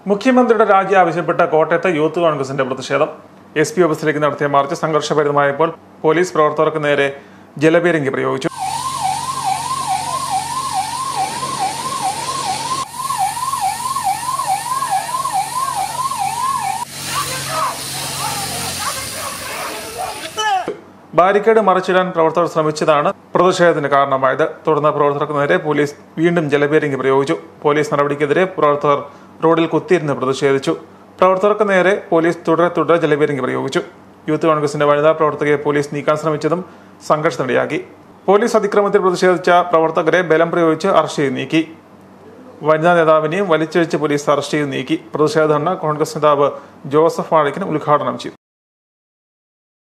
മുഖ്യമന്ത്രിയുടെ രാജി ആവശ്യപ്പെട്ട കോട്ടയത്ത് യൂത്ത് കോൺഗ്രസിന്റെ പ്രതിഷേധം എസ് പി ഓഫീസിലേക്ക് നടത്തിയ മാർച്ച് സംഘർഷഭരിതമായപ്പോൾ പോലീസ് പ്രവർത്തകർക്ക് നേരെ ജലപീരങ്കി പ്രയോഗിച്ചു ബാരിക്കേഡ് മറിച്ചിടാൻ പ്രവർത്തകർ ശ്രമിച്ചതാണ് പ്രതിഷേധത്തിന് കാരണമായത് തുടർന്ന് പ്രവർത്തകർക്ക് നേരെ പോലീസ് വീണ്ടും ജലപീരങ്കി പ്രയോഗിച്ചു പോലീസ് നടപടിക്കെതിരെ പ്രവർത്തകർ റോഡിൽ കുത്തിയിരുന്ന് പ്രതിഷേധിച്ചു പ്രവർത്തകർക്ക് നേരെ പോലീസ് തുടരെ തുടരെ ജലപീരങ്കി പ്രയോഗിച്ചു യൂത്ത് കോൺഗ്രസിന്റെ വനിതാ പ്രവർത്തകയെ പോലീസ് നീക്കാൻ ശ്രമിച്ചതും സംഘർഷത്തിനിടയാക്കി പോലീസ് അതിക്രമത്തിൽ പ്രതിഷേധിച്ച പ്രവർത്തകരെ ബലം പ്രയോഗിച്ച് അറസ്റ്റ് ചെയ്ത് നീക്കി വനിതാ നേതാവിനെയും വലിച്ചിഴച്ച് പോലീസ് അറസ്റ്റ് ചെയ്ത് നീക്കി പ്രതിഷേധ ധർണ കോൺഗ്രസ് നേതാവ് ജോസഫ് വാഴക്കൻ ഉദ്ഘാടനം ചെയ്തു